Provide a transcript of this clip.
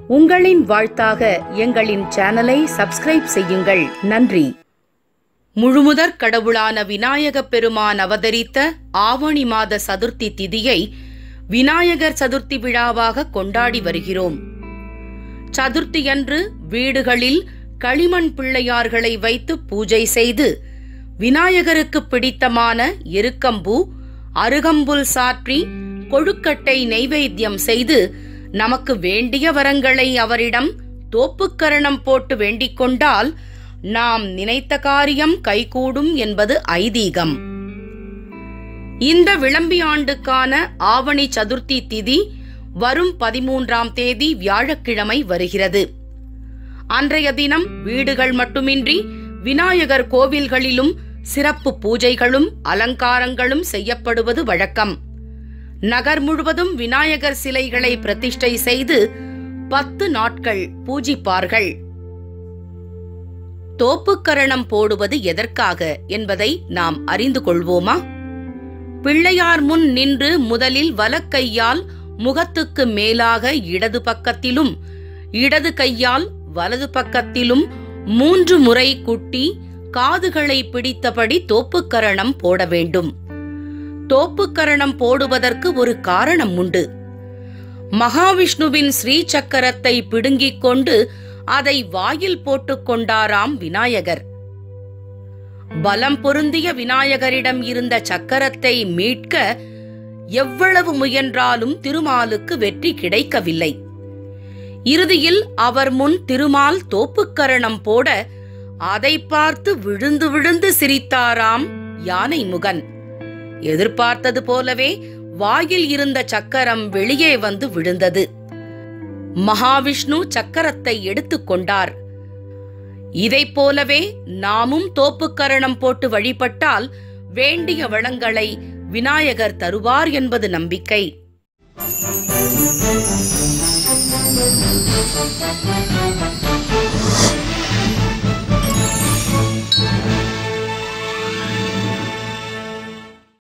உங்களின் வாழ்த்தாக எங்களின் சேனலை சப்ஸ்கிரைப் செய்யுங்கள் நன்றி முழுமுதற் கடவுளான விநாயகப் பெருமான் அவதரித்த ஆவணி மாத சதுர்த்தி திதியை விநாயகர் சதுர்த்தி விழாவாக கொண்டாடி வருகிறோம் சதுர்த்தியன்று வீடுகளில் களிமண் பிள்ளையார்களை வைத்து பூஜை செய்து விநாயகருக்கு பிடித்தமான எருக்கம்பூ அருகம்புல் சாற்றி கொழுக்கட்டை நெய்வேத்தியம் செய்து நமக்கு வேண்டிய வரங்களை அவரிடம் தோப்புக்கரணம் போட்டு வேண்டிக் கொண்டால் நாம் நினைத்த காரியம் கைகூடும் என்பது ஐதீகம் இந்த விளம்பி ஆண்டுக்கான ஆவணி சதுர்த்தி திதி வரும் பதிமூன்றாம் தேதி வியாழக்கிழமை வருகிறது அன்றைய தினம் வீடுகள் மட்டுமின்றி விநாயகர் கோவில்களிலும் சிறப்பு பூஜைகளும் அலங்காரங்களும் செய்யப்படுவது வழக்கம் நகர் முழுவதும் விநாயகர் சிலைகளை பிரதிஷ்டை செய்து பத்து நாட்கள் பூஜிப்பார்கள் தோப்புக்கரணம் போடுவது எதற்காக என்பதை நாம் அறிந்து கொள்வோமா பிள்ளையார் முன் நின்று முதலில் வலக்கையால் முகத்துக்கு மேலாக இடது பக்கத்திலும் இடது கையால் வலது பக்கத்திலும் மூன்று முறை குட்டி காதுகளை பிடித்தபடி தோப்புக்கரணம் போட வேண்டும் தோப்புக்கரணம் போடுவதற்கு ஒரு காரணம் உண்டு மகாவிஷ்ணுவின் ஸ்ரீ சக்கரத்தை பிடுங்கிக் கொண்டு அதை வாயில் போட்டுக் கொண்டாராம் விநாயகர் பலம் பொருந்திய விநாயகரிடம் இருந்த சக்கரத்தை மீட்க எவ்வளவு முயன்றாலும் திருமாலுக்கு வெற்றி கிடைக்கவில்லை இறுதியில் அவர் முன் திருமால் தோப்புக்கரணம் போட அதை பார்த்து விழுந்து விழுந்து சிரித்தாராம் யானை முகன் எதிர்பார்த்தது போலவே வாயில் இருந்த சக்கரம் வெளியே வந்து விழுந்தது மகாவிஷ்ணு சக்கரத்தை எடுத்துக்கொண்டார் இதைப் போலவே நாமும் தோப்புக்கரணம் போட்டு வழிபட்டால் வேண்டிய வளங்களை விநாயகர் தருவார் என்பது நம்பிக்கை Thank you.